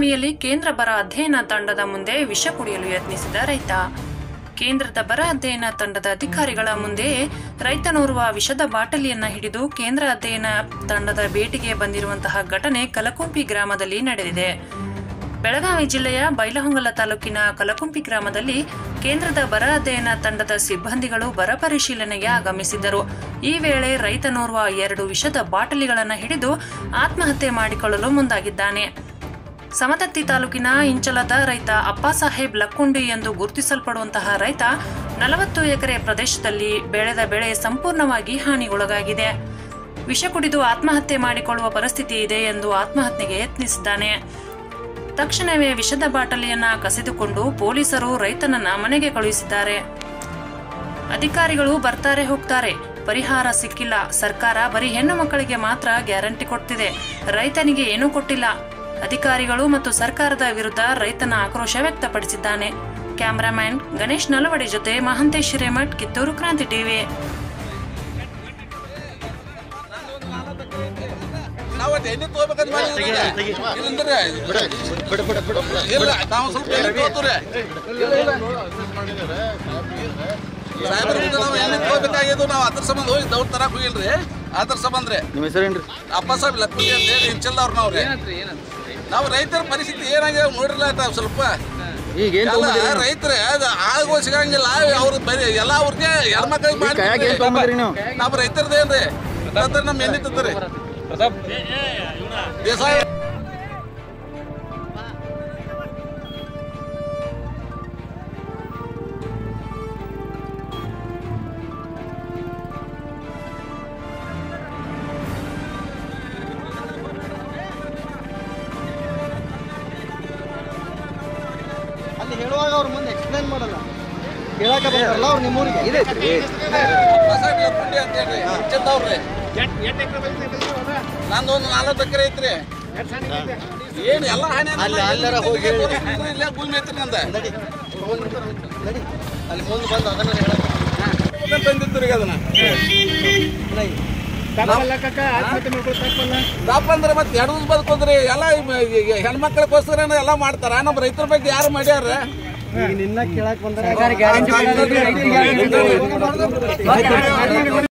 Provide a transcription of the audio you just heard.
ಬೆಳಗಾವಿಯಲ್ಲಿ ಕೇಂದ್ರ ಬರ ಅಧ್ಯಯನ ತಂಡದ ಮುಂದೆ ವಿಷ ಕುಡಿಯಲು ಯತ್ನಿಸಿದ ರೈತ ಕೇಂದ್ರದ ಬರ ಅಧ್ಯಯನ ತಂಡದ ಅಧಿಕಾರಿಗಳ ಮುಂದೆ ರೈತನೋರ್ವ ವಿಷದ ಬಾಟಲಿಯನ್ನ ಹಿಡಿದು ಕೇಂದ್ರ ಅಧ್ಯಯನ ತಂಡದ ಭೇಟಿಗೆ ಬಂದಿರುವಂತಹ ಘಟನೆ ಕಲಕುಂಪಿ ಗ್ರಾಮದಲ್ಲಿ ನಡೆದಿದೆ ಬೆಳಗಾವಿ ಜಿಲ್ಲೆಯ ಬೈಲಹೊಂಗಲ ತಾಲೂಕಿನ ಕಲಕುಂಪಿ ಗ್ರಾಮದಲ್ಲಿ ಕೇಂದ್ರದ ಬರ ಅಧ್ಯಯನ ತಂಡದ ಸಿಬ್ಬಂದಿಗಳು ಬರ ಪರಿಶೀಲನೆಗೆ ಆಗಮಿಸಿದ್ದರು ಈ ವೇಳೆ ರೈತನೋರ್ವ ಎರಡು ವಿಷದ ಬಾಟಲಿಗಳನ್ನು ಹಿಡಿದು ಆತ್ಮಹತ್ಯೆ ಮಾಡಿಕೊಳ್ಳಲು ಮುಂದಾಗಿದ್ದಾನೆ ಸಮತತ್ತಿ ತಾಲೂಕಿನ ಇಂಚಲದ ರೈತ ಅಪ್ಪಾಸಾಹೇಬ್ ಲಕ್ಕುಂಡಿ ಎಂದು ಗುರುತಿಸಲ್ಪಡುವಂತಹ ರೈತ ನಲವತ್ತು ಎಕರೆ ಪ್ರದೇಶದಲ್ಲಿ ಬೆಳೆದ ಬೆಳೆ ಸಂಪೂರ್ಣವಾಗಿ ಹಾನಿಗೊಳಗಾಗಿದೆ ವಿಷ ಕುಡಿದು ಆತ್ಮಹತ್ಯೆ ಮಾಡಿಕೊಳ್ಳುವ ಪರಿಸ್ಥಿತಿ ಇದೆ ಎಂದು ಆತ್ಮಹತ್ಯೆಗೆ ಯತ್ನಿಸಿದ್ದಾನೆ ತಕ್ಷಣವೇ ವಿಷದ ಬಾಟಲಿಯನ್ನ ಕಸಿದುಕೊಂಡು ಪೊಲೀಸರು ರೈತನನ್ನ ಮನೆಗೆ ಕಳುಹಿಸಿದ್ದಾರೆ ಅಧಿಕಾರಿಗಳು ಬರ್ತಾರೆ ಹೋಗ್ತಾರೆ ಪರಿಹಾರ ಸಿಕ್ಕಿಲ್ಲ ಸರ್ಕಾರ ಬರೀ ಹೆಣ್ಣು ಮಕ್ಕಳಿಗೆ ಮಾತ್ರ ಗ್ಯಾರಂಟಿ ಕೊಡ್ತಿದೆ ರೈತನಿಗೆ ಏನೂ ಕೊಟ್ಟಿಲ್ಲ ಅಧಿಕಾರಿಗಳು ಮತ್ತು ಸರ್ಕಾರದ ವಿರುದ್ಧ ರೈತನ ಆಕ್ರೋಶ ವ್ಯಕ್ತಪಡಿಸಿದ್ದಾನೆ ಕ್ಯಾಮರಾಮ್ಯಾನ್ ಗಣೇಶ್ ನಲವಡಿ ಜೊತೆ ಮಹಂತೇಶ್ ಹಿರೇಮಠ್ ಕಿತ್ತೂರು ಕ್ರಾಂತಿ ಟಿವಿ ನಾವು ಅದು ಎಣ್ಣೆ ತಗೋಬೇಕಂತ ಮಾಡಿದ್ರಿ ಇದಂದ್ರೆ ಇಲ್ಲ ನಾವು ಸ್ವಲ್ಪ ಎಣ್ಣೆ ತಗೋತೀವ್ರಿ ಸಾಹೇಬ್ರ ಮುಂದೆ ನಾವು ಎಣ್ಣೆ ತಗೋಬೇಕಾಗಿದ್ದು ನಾವು ಅದ್ರ ಸಂಬಂಧ ಹೋಗಿ ದೌಡ್ ತರಕ್ ಹೋಗಿಲ್ರಿ ಅದ್ರ ಸಂಬಂಧ ರೀ ನಿಮ್ಮ ಹೆಸರೇನ್ರಿ ಅಪ್ಪ ಸಾಹೇಬ್ ಲಕ್ಷ್ಮಿ ಅಂತ ಹೇಳಿ ಇಂಚಲ್ದವ್ರು ನಾವು ರೀ ನಾವು ರೈತರ ಪರಿಸ್ಥಿತಿ ಏನಾಗಿದೆ ನೋಡಿರ್ಲ ತಾವ್ ಸ್ವಲ್ಪ ಈಗ ಏನ್ ಎಲ್ಲ ತಗೊಂಡ್ರಿ ರೈತರ ಆಗೋ ಸಿಗಂಗಿಲ್ಲ ಅವ್ರ ಬರೀ ಎಲ್ಲ ಅವ್ರಿಗೆ ಹೆಣ್ಮಕ್ಳಿಗೆ ಕೈಯಾಗ ಏನ್ ತಗೊಂಡ್ರಿ ನೀವು ನಮ್ಮ ರೈತರದೇನ್ರಿ ಅಂದ್ರೆ ನಮ್ಮ ಎಣ್ಣೆ ತತ್ತಾರೆ ದೇಸಾಯ ಅಲ್ಲಿ ಹೇಳುವಾಗ ಅವ್ರ ಮುಂದೆ ಎಕ್ಸ್ಪ್ಲೈನ್ ಮಾಡಲ್ಲ ಕೇಳಾಕ ಬಂದಾರಲ್ಲ ಅವ್ರು ನಿಮ್ಮೂರಿಗೆ ಬಸವ ಲಕ್ಕುಂಡಿ ಅಂತ ಹೇಳ್ರಿ ಇಂಚಲ್ದವ್ರಿ ನಂದೊಂದು ನಾಲ್ಕು ಎಕರೆ ಐತ್ರಿ ಏನು ಎಲ್ಲ ಹಾನಿ ಅಲ್ಲಿ ಅಲ್ಲಾರ ಹೋಗಿ ಹೇಳಿ. ಇಲ್ಲ ಭೂಮಿ ಐತ್ರಿ ನಂದ ನಡಿ ನಡಿ ಅಲ್ಲಿ ಮುಂದೆ ಬಂದು ಅದನ್ನ ಹೇಳಕ್ಕೆ ತಂದಿತ್ತು ರೀ ಅದನ್ನ ತಪ್ಪ ಅಂದ್ರೆ ಮತ್ತೆ ಎರಡು ಬದುಕೋದ್ರಿ ಎಲ್ಲ ಹೆಣ್ಮಕ್ಳಿಗೋಸ್ಕರ ಎಲ್ಲ ಮಾಡ್ತಾರ ನಮ್ಮ ರೈತರ ಬಗ್ಗೆ ಯಾರು ಮಾಡ್ಯಾರ ಈಗ ನಿನ್ನ ಕೇಳಕ್ ಬಂದಾರ